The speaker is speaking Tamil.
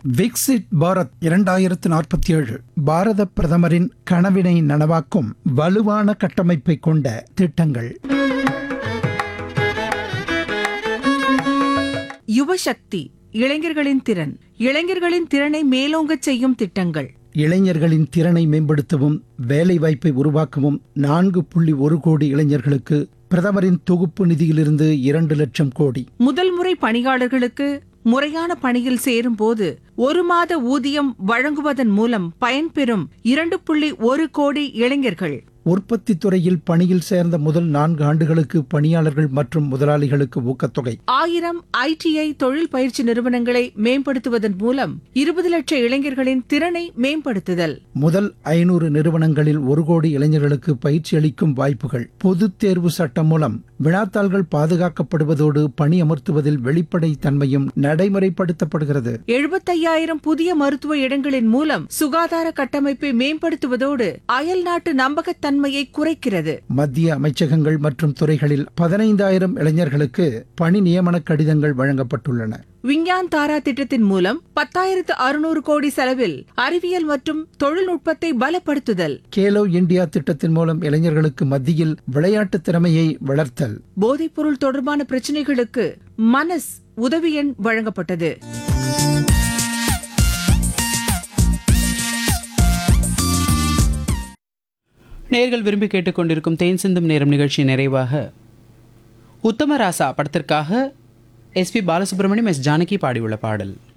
விக்சிட் பாரத் இரண்டாயிரத்து நாற்பத்தி ஏழு பாரத பிரதமரின் கனவினை நனவாக்கும் வலுவான கட்டமைப்பை கொண்ட திட்டங்கள் யுவசக்தி இளைஞர்களின் திறன் இளைஞர்களின் திறனை மேலோங்கச் செய்யும் திட்டங்கள் இளைஞர்களின் திறனை மேம்படுத்தவும் வேலைவாய்ப்பை உருவாக்கவும் நான்கு புள்ளி ஒரு கோடி இளைஞர்களுக்கு பிரதமரின் தொகுப்பு நிதியிலிருந்து இரண்டு லட்சம் கோடி முதல் முறை பணியாளர்களுக்கு முறையான பணியில் சேரும்போது ஒரு மாத ஊதியம் வழங்குவதன் மூலம் பயன்பெறும் இரண்டு புள்ளி ஒரு கோடி இளைஞர்கள் உற்பத்தி துறையில் பணியில் சேர்ந்த முதல் நான்கு ஆண்டுகளுக்கு பணியாளர்கள் மற்றும் முதலாளிகளுக்கு ஊக்கத்தொகை ஆயிரம் ஐடிஐ தொழில் பயிற்சி நிறுவனங்களை மேம்படுத்துவதன் மூலம் இருபது லட்சம் இளைஞர்களின் திறனை மேம்படுத்துதல் முதல் ஐநூறு நிறுவனங்களில் ஒரு கோடி இளைஞர்களுக்கு பயிற்சி அளிக்கும் வாய்ப்புகள் பொதுத் தேர்வு சட்டம் மூலம் வினாத்தாள்கள் பாதுகாக்கப்படுவதோடு பணி அமர்த்துவதில் வெளிப்படை தன்மையும் நடைமுறைப்படுத்தப்படுகிறது எழுபத்தையாயிரம் புதிய மருத்துவ இடங்களின் மூலம் சுகாதார கட்டமைப்பை மேம்படுத்துவதோடு அயல் நாட்டு நம்பகத்தன்மையை குறைக்கிறது மத்திய அமைச்சகங்கள் மற்றும் துறைகளில் பதினைந்தாயிரம் இளைஞர்களுக்கு பணி நியமன கடிதங்கள் வழங்கப்பட்டுள்ளன விஞ்ஞான் தாரா திட்டத்தின் மூலம் பத்தாயிரத்து அறுநூறு கோடி செலவில் அறிவியல் மற்றும் தொழில்நுட்பத்தை பலப்படுத்துதல் கேலோ இந்தியா திட்டத்தின் மூலம் இளைஞர்களுக்கு மத்தியில் விளையாட்டு திறமையை வளர்த்தல் போதைப்பொருள் தொடர்பான பிரச்சனைகளுக்கு மனஸ் உதவி எண் வழங்கப்பட்டது நேர்கள் விரும்பி கேட்டுக்கொண்டிருக்கும் தேன் சிந்தும் நேரம் நிகழ்ச்சி நிறைவாக உத்தமராசா படத்திற்காக எஸ்பி பாலசுப்ரமணியம் எஸ் ஜானகி பாடியுள்ள பாடல்